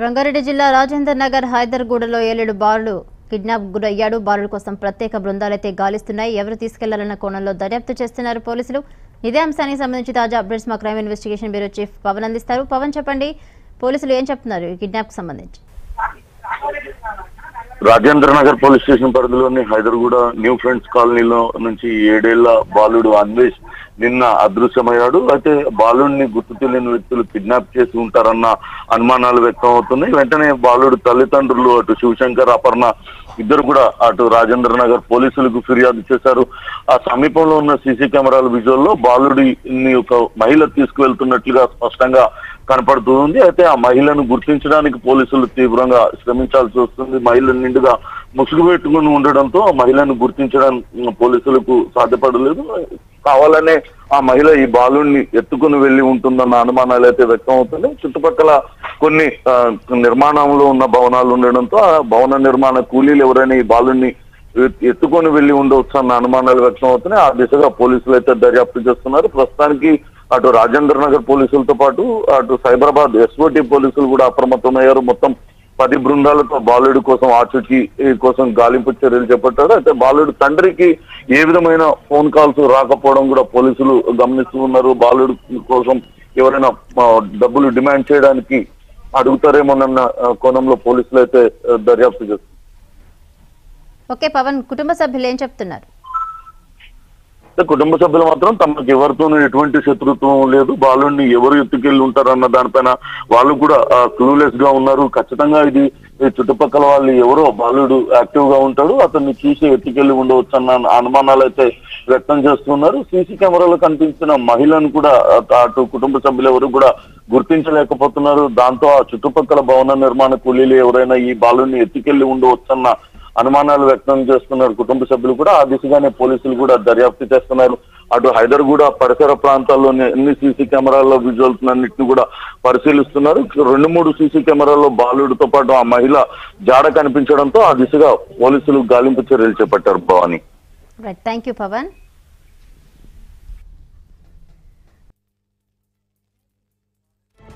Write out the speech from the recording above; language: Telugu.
రంగారెడ్డి జిల్లా రాజేందర్ నగర్ హైదర్గూడలో ఏలేడు బాలుడు కిడ్నాప్ గురయ్యాడు బాలుడు కోసం ప్రత్యేక బృందాలైతే గాలిస్తున్నాయి ఎవరు తీసుకెళ్లాలన్న కోణంలో దర్యాప్తు చేస్తున్నారు పోలీసులు ఇదే అంశానికి సంబంధించి తాజా అప్డేట్స్ మా crime investigation bureau chief Pavan అందిస్తారు పవన్ చెప్పండి పోలీసులు ఏం చెప్తున్నారు ఈ కిడ్నాప్ సంబంధించి రాజేంద్ర నగర్ పోలీస్ స్టేషన్ పరిధిలోని హైదర్గూడ న్యూ ఫ్రెండ్స్ కాలనీలో నుంచి ఏడేళ్ల బాలుడు అన్వేష్ నిన్న అదృశ్యమయ్యాడు అయితే బాలుడిని గుర్తు తెలియని వ్యక్తులు కిడ్నాప్ చేసి ఉంటారన్న అనుమానాలు వ్యక్తం అవుతున్నాయి వెంటనే బాలుడు తల్లిదండ్రులు అటు శివశంకర్ అపర్ణ ఇద్దరు కూడా అటు రాజేంద్ర నగర్ పోలీసులకు ఫిర్యాదు చేశారు ఆ సమీపంలో ఉన్న సీసీ కెమెరాల విజువల్లో బాలుడిని ఒక మహిళ తీసుకువెళ్తున్నట్లుగా స్పష్టంగా కనపడుతూ ఉంది అయితే ఆ మహిళను గుర్తించడానికి పోలీసులు తీవ్రంగా శ్రమించాల్సి వస్తుంది మహిళ నిండుగా ముసుగు పెట్టుకుని ఉండడంతో ఆ మహిళను గుర్తించడానికి పోలీసులకు సాధ్యపడలేదు కావాలనే ఆ మహిళ ఈ బాలుడిని ఎత్తుకుని వెళ్లి ఉంటుందన్న అనుమానాలు అయితే వ్యక్తం అవుతున్నాయి చుట్టుపక్కల కొన్ని ఆ, నిర్మాణంలో ఉన్న భవనాలు ఉండడంతో ఆ భవన నిర్మాణ కూలీలు ఎవరైనా ఈ బాలుడిని ఎత్- ఎత్తుకొని వెళ్లి ఉండవచ్చు అన్న అనుమానాలు వ్యక్తం అవుతున్నాయి ఆ దిశగా పోలీసులు అయితే దర్యాప్తు చేస్తున్నారు ప్రస్తుతానికి అటు రాజేంద్ర నగర్ పోలీసులతో పాటు అటు సైబరాబాద్ ఎస్ఓటి పోలీసులు కూడా అప్రమత్తమయ్యారు మొత్తం పది బృందాలతో బాలుడి కోసం ఆచూకీ కోసం గాలింపు చర్యలు చేపట్టారు అయితే బాలుడు తండ్రికి ఏ విధమైన ఫోన్ కాల్స్ రాకపోవడం కూడా పోలీసులు గమనిస్తూ ఉన్నారు బాలుడు కోసం ఎవరైనా ఆ, డబ్బులు డిమాండ్ చేయడానికి అడుగుతారేమోనన్న ఆ, కోణంలో పోలీసులు అయితే ఆ, దర్యాప్తు చేస్తారు ఓకే పవన్ కుటుంబ సభ్యులు ఏం చెప్తున్నారు అయితే కుటుంబ సభ్యులు మాత్రం తమకు ఎవరితోనూ ఎటువంటి శత్రుత్వం లేదు బాలుడిని ఎవరు ఎత్తుకెళ్ళి ఉంటారన్న దానిపైన వాళ్ళు కూడా క్లూలెస్ గా ఉన్నారు ఖచ్చితంగా ఇది ఈ చుట్టుపక్కల వాళ్ళు ఎవరో బాలుడు యాక్టివ్ గా ఉంటాడు అతన్ని చూసి ఎత్తుకెళ్ళి ఉండవచ్చు అన్న అనుమానాలు అయితే వ్యక్తం చేస్తున్నారు సీసీ కెమెరాలో కనిపించిన మహిళను కూడా ఆ, అటు కుటుంబ సభ్యులు ఎవరు కూడా గుర్తించలేకపోతున్నారు దాంతో ఆ చుట్టుపక్కల భవన నిర్మాణ కూలీలు ఎవరైనా ఈ బాలుడిని ఎత్తుకెళ్లి ఉండవచ్చన్న అనుమానాలు వ్యక్తం చేస్తున్నారు కుటుంబ సభ్యులు కూడా ఆ దిశగానే పోలీసులు కూడా దర్యాప్తు చేస్తున్నారు అటు హైదర్గూడ పరిసర ప్రాంతాల్లోని ఎన్ని సీసీ కెమెరాల్లో విజువల్స్ అన్నింటిని కూడా పరిశీలిస్తున్నారు రెండు మూడు సీసీ కెమెరాల్లో బాలుడితో పాటు ఆ మహిళ జాడ కనిపించడంతో ఆ దిశగా పోలీసులు గాలింపు చర్యలు చేపట్టారు Bhavani right thank you Pawan